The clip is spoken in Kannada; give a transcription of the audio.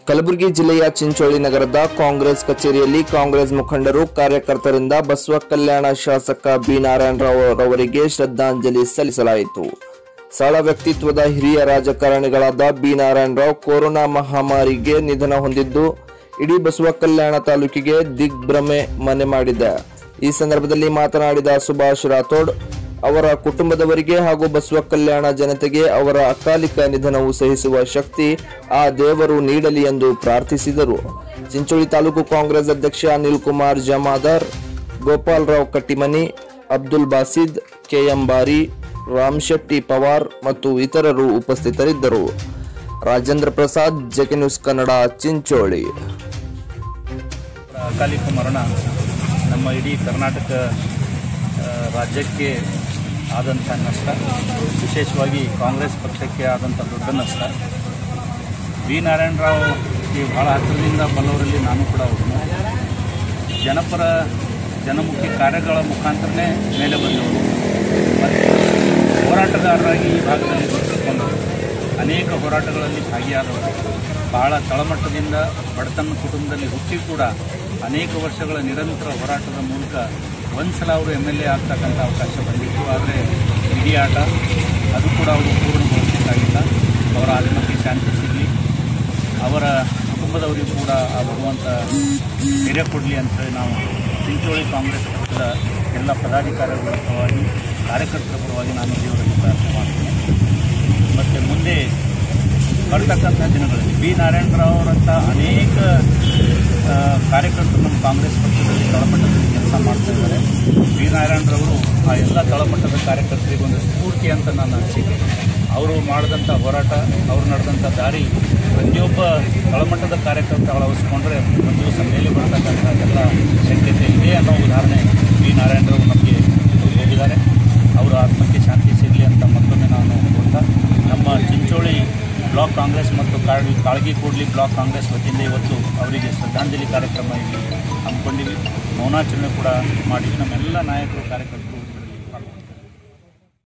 ಕಲಬುರಗಿ ಜಿಲ್ಲೆಯ ಚಿಂಚೋಳಿ ನಗರದ ಕಾಂಗ್ರೆಸ್ ಕಚೇರಿಯಲ್ಲಿ ಕಾಂಗ್ರೆಸ್ ಮುಖಂಡರು ಕಾರ್ಯಕರ್ತರಿಂದ ಬಸವ ಕಲ್ಯಾಣ ಶಾಸಕ ಬಿ ನಾರಾಯಣರಾವ್ ರವರಿಗೆ ಶ್ರದ್ಧಾಂಜಲಿ ಸಲ್ಲಿಸಲಾಯಿತು ಸರಳ ವ್ಯಕ್ತಿತ್ವದ ಹಿರಿಯ ರಾಜಕಾರಣಿಗಳಾದ ಬಿ ನಾರಾಯಣರಾವ್ ಕೊರೋನಾ ಮಹಾಮಾರಿಗೆ ನಿಧನ ಹೊಂದಿದ್ದು ಇಡೀ ಬಸವ ಕಲ್ಯಾಣ ತಾಲೂಕಿಗೆ ದಿಗ್ಭ್ರಮೆ ಮನೆ ಮಾಡಿದೆ ಈ ಸಂದರ್ಭದಲ್ಲಿ ಮಾತನಾಡಿದ ಸುಭಾಷ್ ರಾಥೋಡ್ ಅವರ ಕುಟುಂಬದವರಿಗೆ ಹಾಗೂ ಬಸವ ಕಲ್ಯಾಣ ಜನತೆಗೆ ಅವರ ಅಕಾಲಿಕ ನಿಧನವು ಸಹಿಸುವ ಶಕ್ತಿ ಆ ದೇವರು ನೀಡಲಿ ಎಂದು ಪ್ರಾರ್ಥಿಸಿದರು ಚಿಂಚೋಳಿ ತಾಲೂಕು ಕಾಂಗ್ರೆಸ್ ಅಧ್ಯಕ್ಷ ಅನಿಲ್ ಕುಮಾರ್ ಜಮಾದಾರ್ ಗೋಪಾಲ್ ರಾವ್ ಕಟ್ಟಿಮನಿ ಅಬ್ದುಲ್ ಬಾಸಿದ್ ಕೆಎಂ ಬಾರಿ ರಾಮಶೆಟ್ಟಿ ಪವಾರ್ ಮತ್ತು ಇತರರು ಉಪಸ್ಥಿತರಿದ್ದರು ರಾಜೇಂದ್ರ ಪ್ರಸಾದ್ ಜೆಕೆ ನ್ಯೂಸ್ ಕನ್ನಡ ಚಿಂಚೋಳಿ ಅಕಾಲಿಕ ಮರಣ ನಮ್ಮ ಇಡೀ ಕರ್ನಾಟಕ ಆ, ರಾಜ್ಯಕ್ಕೆ ಆದಂಥ ನಷ್ಟ ವಿಶೇಷವಾಗಿ ಕಾಂಗ್ರೆಸ್ ಪಕ್ಷಕ್ಕೆ ಆದಂಥ ದೊಡ್ಡ ನಷ್ಟ ವಿ ನಾರಾಯಣರಾವ್ ಈ ಭಾಳ ಹತ್ತಿರದಿಂದ ಬಲ್ಲವರಲ್ಲಿ ನಾನು ಕೂಡ ಒಬ್ಬನು ಜನಪರ ಜನಮುಖಿ ಕಾರ್ಯಗಳ ಮುಖಾಂತರನೇ ಮೇಲೆ ಬಂದವರು ಮತ್ತು ಹೋರಾಟಗಾರರಾಗಿ ಈ ಭಾಗದಲ್ಲಿ ಗುರುತಿಸಿಕೊಂಡವರು ಅನೇಕ ಹೋರಾಟಗಳಲ್ಲಿ ಭಾಗಿಯಾದವರು ಬಹಳ ತಳಮಟ್ಟದಿಂದ ಬಡತನ ಕುಟುಂಬದಲ್ಲಿ ಹುಟ್ಟಿ ಕೂಡ ಅನೇಕ ವರ್ಷಗಳ ನಿರಂತರ ಹೋರಾಟದ ಮೂಲಕ ಒಂದು ಸಲ ಅವರು ಎಮ್ ಎಲ್ ಎ ಆಗ್ತಕ್ಕಂಥ ಅವಕಾಶ ಬಂದಿತ್ತು ಆದರೆ ಇಡೀ ಆಟ ಅದು ಕೂಡ ಅವರು ಪೂರ್ಣಗೊಳಿಸಬೇಕಾಗಿಲ್ಲ ಅವರ ಆತ್ಮಕ್ಕೆ ಶಾಂತಿ ಸಿಗಲಿ ಅವರ ಕುಟುಂಬದವರಿಗೂ ಕೂಡ ಆ ಭಗವಂತ ಧೈರ್ಯ ಕೊಡಲಿ ಅಂತೇಳಿ ನಾವು ಚಿಂಚೋಳಿ ಕಾಂಗ್ರೆಸ್ ಪಕ್ಷದ ಎಲ್ಲ ಪದಾಧಿಕಾರಿಗಳ ಪರವಾಗಿ ಕಾರ್ಯಕರ್ತರ ಪರವಾಗಿ ನಾನು ದೇವರಲ್ಲಿ ಪ್ರಾರ್ಥನೆ ಮಾಡ್ತೀನಿ ಮತ್ತು ಮುಂದೆ ಬರ್ತಕ್ಕಂಥ ದಿನಗಳಲ್ಲಿ ಬಿ ನಾರಾಯಣರಾವ್ ಅವರಂಥ ಅನೇಕ ಆ, ಕಾರ್ಯಕರ್ತರು ನಮ್ಮ ಕಾಂಗ್ರೆಸ್ ಪಕ್ಷದಲ್ಲಿ ತಳಮಟ್ಟದಲ್ಲಿ ಕೆಲಸ ಮಾಡ್ತಾ ಇದ್ದಾರೆ ಬಿ ನಾರಾಯಣರವರು ಆ ಎಲ್ಲ ತಳಮಟ್ಟದ ಕಾರ್ಯಕರ್ತರಿಗೆ ಒಂದು ಸ್ಫೂರ್ತಿ ಅಂತ ನಾನು ಅನಿಸಿಕೆ ಅವರು ಮಾಡಿದಂಥ ಹೋರಾಟ ಅವರು ನಡೆದಂಥ ದಾರಿ ಪ್ರತಿಯೊಬ್ಬ ತಳಮಟ್ಟದ ಕಾರ್ಯಕರ್ತ ಅಳವಡಿಸ್ಕೊಂಡ್ರೆ ಒಂದು ದಿವಸ ಮೇಲೆ ಬರ್ತಕ್ಕಂಥ ಎಲ್ಲ ಶಕ್ಯತೆ ಇದೆ ಅನ್ನೋ ಉದಾಹರಣೆ ಬಿ ನಾರಾಯಣರವರು ನಮಗೆ ಹೋಗಿದ್ದಾರೆ ಅವರ ಆತ್ಮಕ್ಕೆ ಶಾಂತಿ ಸಿಗಲಿ ಅಂತ ಮತ್ತೊಮ್ಮೆ ನಾನು ಕೊಡ್ತಾ ನಮ್ಮ ಚಿಂಚೋಳಿ ಬ್ಲಾಕ್ ಕಾಂಗ್ರೆಸ್ ಮತ್ತು ಕಾಳಗಿ ಕಾಳಗಿ ಕೂಡ್ಲಿ ಬ್ಲಾಕ್ ಕಾಂಗ್ರೆಸ್ ವತಿಯಿಂದ ಇವತ್ತು ಅವರಿಗೆ ಶ್ರದ್ಧಾಂಜಲಿ ಕಾರ್ಯಕ್ರಮ ಇಲ್ಲಿ ಹಮ್ಮಿಕೊಂಡಿವಿ ಮೌನಾಚರಣೆ ಕೂಡ ಮಾಡಿವಿ ನಮ್ಮೆಲ್ಲ ನಾಯಕರು ಕಾರ್ಯಕರ್ತರು